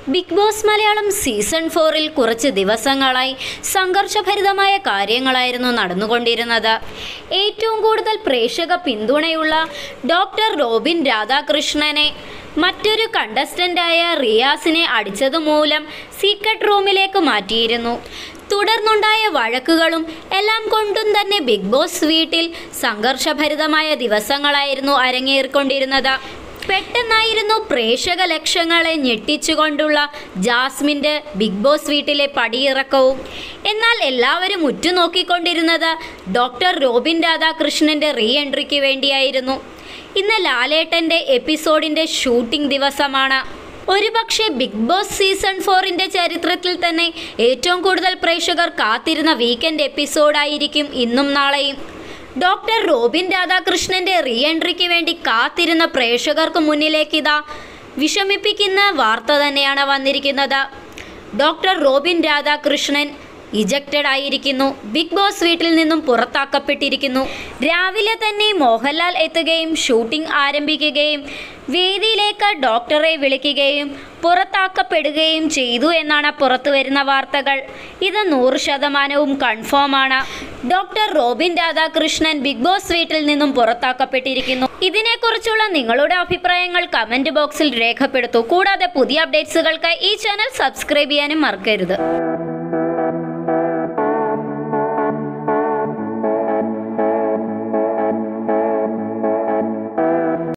big boss Malayalam season ഫോറിൽ കുറച്ച് ദിവസങ്ങളായി സംഘർഷഭരിതമായ കാര്യങ്ങളായിരുന്നു നടന്നുകൊണ്ടിരുന്നത് ഏറ്റവും കൂടുതൽ പ്രേക്ഷക പിന്തുണയുള്ള ഡോക്ടർ റോബിൻ രാധാകൃഷ്ണനെ മറ്റൊരു കണ്ടസ്റ്റൻ്റായ റിയാസിനെ അടിച്ചതുമൂലം സീക്രട്ട് റൂമിലേക്ക് മാറ്റിയിരുന്നു തുടർന്നുണ്ടായ വഴക്കുകളും എല്ലാം കൊണ്ടും തന്നെ ബിഗ് ബോസ് വീട്ടിൽ സംഘർഷഭരിതമായ ദിവസങ്ങളായിരുന്നു അരങ്ങേറിക്കൊണ്ടിരുന്നത് പെട്ടെന്നായിരുന്നു പ്രേക്ഷക ലക്ഷങ്ങളെ ഞെട്ടിച്ചുകൊണ്ടുള്ള ജാസ്മിൻ്റെ ബിഗ് ബോസ് വീട്ടിലെ പടിയിറക്കവും എന്നാൽ എല്ലാവരും ഉറ്റുനോക്കിക്കൊണ്ടിരുന്നത് ഡോക്ടർ റോബിൻ രാധാകൃഷ്ണൻ്റെ റീ എൻട്രിക്ക് വേണ്ടിയായിരുന്നു ഇന്ന് ലാലേട്ടൻ്റെ എപ്പിസോഡിൻ്റെ ഷൂട്ടിംഗ് ദിവസമാണ് ഒരുപക്ഷെ ബിഗ് ബോസ് സീസൺ ഫോറിൻ്റെ ചരിത്രത്തിൽ തന്നെ ഏറ്റവും കൂടുതൽ പ്രേക്ഷകർ കാത്തിരുന്ന വീക്കെൻഡ് എപ്പിസോഡായിരിക്കും ഇന്നും നാളെയും ഡോക്ടർ റോബിൻ രാധാകൃഷ്ണന്റെ റീ എൻട്രിക്ക് വേണ്ടി കാത്തിരുന്ന പ്രേക്ഷകർക്ക് മുന്നിലേക്ക് ഇതാ വിഷമിപ്പിക്കുന്ന വാർത്ത തന്നെയാണ് വന്നിരിക്കുന്നത് ഡോക്ടർ റോബിൻ രാധാകൃഷ്ണൻ ഇജക്റ്റഡ് ആയിരിക്കുന്നു ബിഗ് ബോസ് വീട്ടിൽ നിന്നും പുറത്താക്കപ്പെട്ടിരിക്കുന്നു രാവിലെ തന്നെ മോഹൻലാൽ എത്തുകയും ഷൂട്ടിംഗ് ആരംഭിക്കുകയും വേദിയിലേക്ക് ഡോക്ടറെ വിളിക്കുകയും പുറത്താക്കപ്പെടുകയും ചെയ്തു എന്നാണ് പുറത്തു വരുന്ന വാർത്തകൾ ഇത് നൂറ് ശതമാനവും കൺഫേം ആണ് doctor Robin Radhakrishnan Bigg Boss വീട്ടിൽ നിന്നും പുറത്താക്കപ്പെട്ടിരിക്കുന്നു ഇതിനെക്കുറിച്ചുള്ള നിങ്ങളുടെ അഭിപ്രായങ്ങൾ കമന്റ് ബോക്സിൽ രേഖപ്പെടുത്തൂ കൂടാതെ പുതിയ അപ്ഡേറ്റ്സുകൾക്ക് ഈ ചാനൽ സബ്സ്ക്രൈബ് ചെയ്യാനും മറക്കരുത്